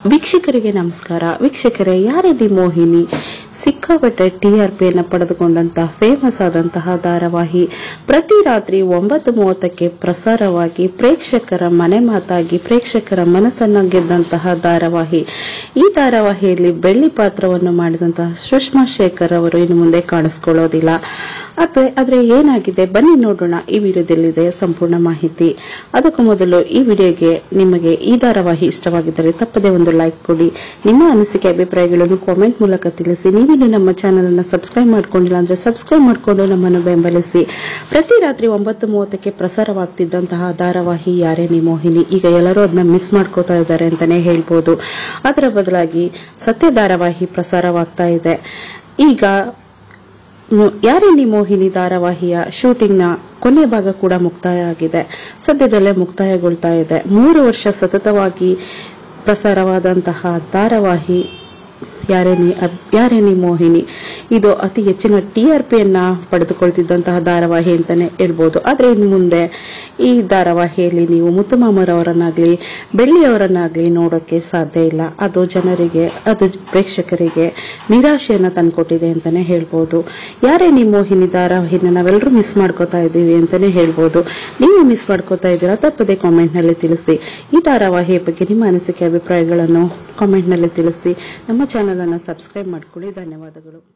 ವೀಕ್ಷಕರಿಗೆ ನಮಸ್ಕಾರ ವೀಕ್ಷಕರೇ ಯಾರಿದಿ ಮೋಹಿನಿ ಸಿಕ್ಕಾಪಟ್ಟೆ ಟಿ ಆರ್ ಪಿಯನ್ನು ಪಡೆದುಕೊಂಡಂತಹ ಫೇಮಸ್ ಆದಂತಹ ಧಾರಾವಾಹಿ ಪ್ರತಿ ರಾತ್ರಿ ಒಂಬತ್ತು ಮೂವತ್ತಕ್ಕೆ ಪ್ರಸಾರವಾಗಿ ಪ್ರೇಕ್ಷಕರ ಮನೆ ಮಾತಾಗಿ ಪ್ರೇಕ್ಷಕರ ಮನಸ್ಸನ್ನು ಗೆದ್ದಂತಹ ಧಾರಾವಾಹಿ ಈ ಧಾರಾವಾಹಿಯಲ್ಲಿ ಬೆಳ್ಳಿ ಪಾತ್ರವನ್ನು ಮಾಡಿದಂತಹ ಸುಷ್ಮಾ ಶೇಖರ್ ಅವರು ಇನ್ನು ಮುಂದೆ ಕಾಣಿಸ್ಕೊಳ್ಳೋದಿಲ್ಲ ಅಥವಾ ಆದ್ರೆ ಏನಾಗಿದೆ ಬನ್ನಿ ನೋಡೋಣ ಈ ವಿಡಿಯೋದಲ್ಲಿದೆ ಸಂಪೂರ್ಣ ಮಾಹಿತಿ ಅದಕ್ಕೂ ಮೊದಲು ಈ ವಿಡಿಯೋಗೆ ನಿಮಗೆ ಈ ಧಾರಾವಾಹಿ ಇಷ್ಟವಾಗಿದ್ದರೆ ತಪ್ಪದೆ ಒಂದು ಲೈಕ್ ಕೊಡಿ ನಿಮ್ಮ ಅನಿಸಿಕೆ ಅಭಿಪ್ರಾಯಗಳನ್ನು ಕಾಮೆಂಟ್ ಮೂಲಕ ತಿಳಿಸಿ ನೀವಿನ್ನು ನಮ್ಮ ಚಾನೆಲ್ ಅನ್ನು ಸಬ್ಸ್ಕ್ರೈಬ್ ಮಾಡ್ಕೊಂಡಿಲ್ಲ ಅಂದ್ರೆ ಸಬ್ಸ್ಕ್ರೈಬ್ ಮಾಡಿಕೊಂಡು ನಮ್ಮನ್ನು ಬೆಂಬಲಿಸಿ ಪ್ರತಿ ರಾತ್ರಿ ಒಂಬತ್ತು ಮೂವತ್ತಕ್ಕೆ ಪ್ರಸಾರವಾಗ್ತಿದ್ದಂತಹ ಧಾರಾವಾಹಿ ಯಾರೇ ನೀ ಮೋಹಿನಿ ಈಗ ಎಲ್ಲರೂ ಅದನ್ನ ಮಿಸ್ ಮಾಡ್ಕೋತಾ ಇದ್ದಾರೆ ಅಂತಾನೆ ಹೇಳ್ಬೋದು ಅದರ ಬದಲಾಗಿ ಸತ್ಯ ಧಾರಾವಾಹಿ ಪ್ರಸಾರವಾಗ್ತಾ ಇದೆ ಈಗ ನು- ಯಾರೇ ನೀ ಮೋಹಿನಿ ಧಾರಾವಾಹಿಯ ಶೂಟಿಂಗ್ನ ಕೊನೆಯ ಭಾಗ ಕೂಡ ಮುಕ್ತಾಯ ಆಗಿದೆ ಸದ್ಯದಲ್ಲೇ ಮುಕ್ತಾಯಗೊಳ್ತಾ ಇದೆ ಮೂರು ವರ್ಷ ಸತತವಾಗಿ ಪ್ರಸಾರವಾದಂತಹ ಧಾರಾವಾಹಿ ಯಾರೇ ನೀ ಅಬ್- ಯಾರೇ ನೀ ಮೋಹಿನಿ ಇದು ಅತಿ ಹೆಚ್ಚಿನ ಟಿ ಆರ್ ಪಿಯನ್ನ ಪಡೆದುಕೊಳ್ತಿದ್ದಂತಹ ಧಾರಾವಾಹಿ ಅಂತಾನೆ ಹೇಳ್ಬೋದು ಆದ್ರೆ ಇನ್ನು ಮುಂದೆ ಈ ಧಾರಾವಾಹಿಯಲ್ಲಿ ನೀವು ಮುತ್ತುಮಾಮರವರನ್ನಾಗ್ಲಿ ಬೆಳ್ಳಿಯವರನ್ನಾಗ್ಲಿ ನೋಡೋಕೆ ಸಾಧ್ಯ ಇಲ್ಲ ಅದು ಜನರಿಗೆ ಅದು ಪ್ರೇಕ್ಷಕರಿಗೆ ನಿರಾಶೆಯನ್ನ ತಂದ್ಕೊಟ್ಟಿದೆ ಅಂತಾನೆ ಹೇಳ್ಬೋದು ಯಾರೇ ನೀ ಮೋಹಿನಿ ಧಾರಾವಾಹಿನ ನಾವೆಲ್ಲರೂ ಮಿಸ್ ಮಾಡ್ಕೋತಾ ಇದ್ದೀವಿ ಅಂತಾನೆ ಹೇಳ್ಬೋದು ನೀವು ಮಿಸ್ ಮಾಡ್ಕೋತಾ ಇದ್ದೀರಾ ತಪ್ಪದೆ ಕಾಮೆಂಟ್ ನಲ್ಲಿ ತಿಳಿಸಿ ಈ ಧಾರಾವಾಹಿಯ ಬಗ್ಗೆ ನಿಮ್ಮ ಅನಿಸಿಕೆ ಅಭಿಪ್ರಾಯಗಳನ್ನು ಕಾಮೆಂಟ್ ನಲ್ಲಿ ತಿಳಿಸಿ ನಮ್ಮ ಚಾನೆಲ್ ಅನ್ನು ಸಬ್ಸ್ಕ್ರೈಬ್ ಮಾಡ್ಕೊಳ್ಳಿ ಧನ್ಯವಾದಗಳು